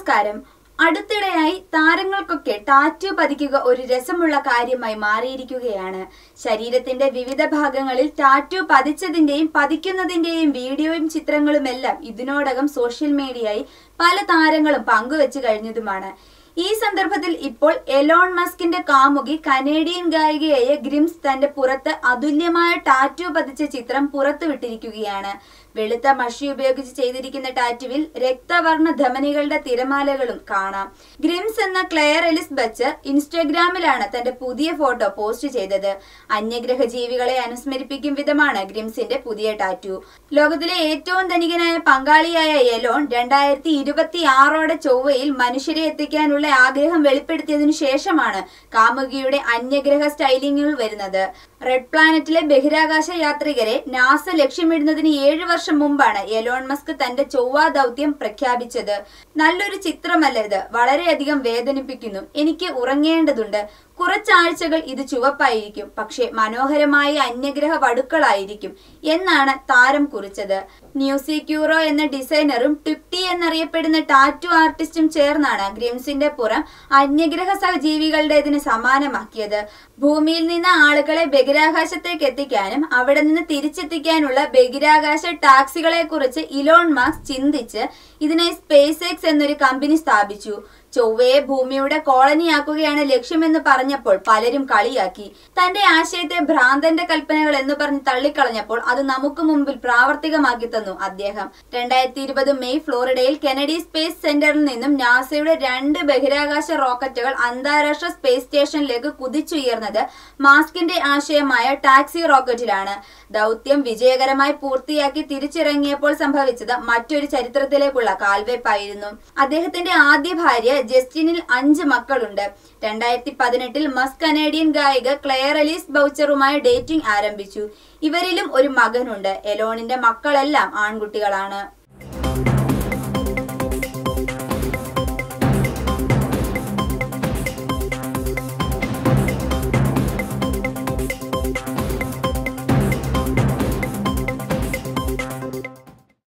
നമസ്കാരം അടുത്തിടെയായി താരങ്ങൾക്കൊക്കെ ടാറ്റു പതിക്കുക ഒരു രസമുള്ള കാര്യമായി മാറിയിരിക്കുകയാണ് ശരീരത്തിന്റെ വിവിധ ഭാഗങ്ങളിൽ ടാറ്റു പതിച്ചതിന്റെയും പതിക്കുന്നതിന്റെയും വീഡിയോയും ചിത്രങ്ങളുമെല്ലാം ഇതിനോടകം സോഷ്യൽ മീഡിയയിൽ പല താരങ്ങളും പങ്കുവെച്ചു കഴിഞ്ഞതുമാണ് ഈ സന്ദർഭത്തിൽ ഇപ്പോൾ എലോൺ മസ്കിന്റെ കാമുകി കനേഡിയൻ ഗായികയായ ഗ്രിംസ് തന്റെ പുറത്ത് അതുല്യമായ ടാറ്റു പതിച്ച ചിത്രം പുറത്തുവിട്ടിരിക്കുകയാണ് വെളുത്ത മഷി ഉപയോഗിച്ച് ചെയ്തിരിക്കുന്ന ടാറ്റുവിൽ രക്തവർണ്ണ ധമനികളുടെ തിരമാലകളും കാണാം ഗ്രിംസ് എന്ന ക്ലെയർ എലിസ് ബച്ചർ ഇൻസ്റ്റഗ്രാമിലാണ് തന്റെ പുതിയ ഫോട്ടോ പോസ്റ്റ് ചെയ്തത് അന്യഗ്രഹ ജീവികളെ അനുസ്മരിപ്പിക്കും വിധമാണ് ഗ്രിംസിന്റെ പുതിയ ടാറ്റു ലോകത്തിലെ ഏറ്റവും ധനികനായ പങ്കാളിയായ എലോൺ രണ്ടായിരത്തി ഇരുപത്തി ആറോടെ ചൊവ്വയിൽ മനുഷ്യരെ എത്തിക്കാനുള്ള ആഗ്രഹം വെളിപ്പെടുത്തിയതിനു ശേഷമാണ് കാമുകിയുടെ അന്യഗ്രഹ സ്റ്റൈലിംഗുകൾ വരുന്നത് റെഡ് പ്ലാനറ്റിലെ ബഹിരാകാശ യാത്രികരെ നാസ ലക്ഷ്യമിടുന്നതിന് ഏഴു വർഷം മുമ്പാണ് എലോൺ മസ്ക് തന്റെ ചൊവ്വ ദൗത്യം പ്രഖ്യാപിച്ചത് നല്ലൊരു ചിത്രമല്ല ഇത് വളരെയധികം വേദനിപ്പിക്കുന്നു എനിക്ക് ഉറങ്ങേണ്ടതുണ്ട് കുറച്ചാഴ്ചകൾ ഇത് ചുവപ്പായിരിക്കും പക്ഷെ മനോഹരമായ അന്യഗ്രഹ വടുക്കളായിരിക്കും എന്നാണ് താരം കുറിച്ചത് ന്യൂസിക്യൂറോ എന്ന ഡിസൈനറും ടിപ്റ്റി എന്നറിയപ്പെടുന്ന ടാറ്റു ആർട്ടിസ്റ്റും ചേർന്നാണ് ഗ്രിംസിന്റെ പുറം അന്യഗ്രഹ സഹജീവികളുടേതിന് സമാനമാക്കിയത് ഭൂമിയിൽ നിന്ന് ആളുകളെ ബഹിരാകാശത്തേക്ക് എത്തിക്കാനും അവിടെ നിന്ന് തിരിച്ചെത്തിക്കാനുള്ള ബഹിരാകാശ ടാക്സികളെ കുറിച്ച് ഇലോൺ മാസ്ക് ചിന്തിച്ച് ഇതിനായി സ്പേസ് എക്സ് എന്നൊരു കമ്പനി സ്ഥാപിച്ചു ചൊവ്വയെ ഭൂമിയുടെ കോളനിയാക്കുകയാണ് ലക്ഷ്യമെന്ന് പറഞ്ഞപ്പോൾ പലരും കളിയാക്കി തന്റെ ആശയത്തെ ഭ്രാന്തന്റെ കൽപ്പനകൾ എന്ന് പറഞ്ഞ് തള്ളിക്കളഞ്ഞപ്പോൾ അത് നമുക്ക് മുമ്പിൽ പ്രാവർത്തികമാക്കി തന്നു അദ്ദേഹം രണ്ടായിരത്തി ഇരുപത് മെയ് ഫ്ലോറിഡയിൽ കെനഡി സ്പേസ് സെന്ററിൽ നിന്നും നാസയുടെ രണ്ട് ബഹിരാകാശ റോക്കറ്റുകൾ അന്താരാഷ്ട്ര സ്പേസ് സ്റ്റേഷനിലേക്ക് കുതിച്ചുയർന്നത് മാസ്കിന്റെ ആശയമായ ടാക്സി റോക്കറ്റിലാണ് ദൗത്യം വിജയകരമായി പൂർത്തിയാക്കി തിരിച്ചിറങ്ങിയപ്പോൾ സംഭവിച്ചത് മറ്റൊരു ചരിത്രത്തിലേക്കുള്ള കാൽവെപ്പായിരുന്നു അദ്ദേഹത്തിന്റെ ആദ്യ ഭാര്യ ജസ്റ്റിനിൽ അഞ്ച് മക്കളുണ്ട് രണ്ടായിരത്തി പതിനെട്ടിൽ മസ് കനേഡിയൻ ഗായിക ക്ലെയർ എലീസ് ബൗച്ചറുമായി ഡേറ്റിംഗ് ആരംഭിച്ചു ഇവരിലും ഒരു മകനുണ്ട് എലോണിന്റെ മക്കളെല്ലാം ആൺകുട്ടികളാണ്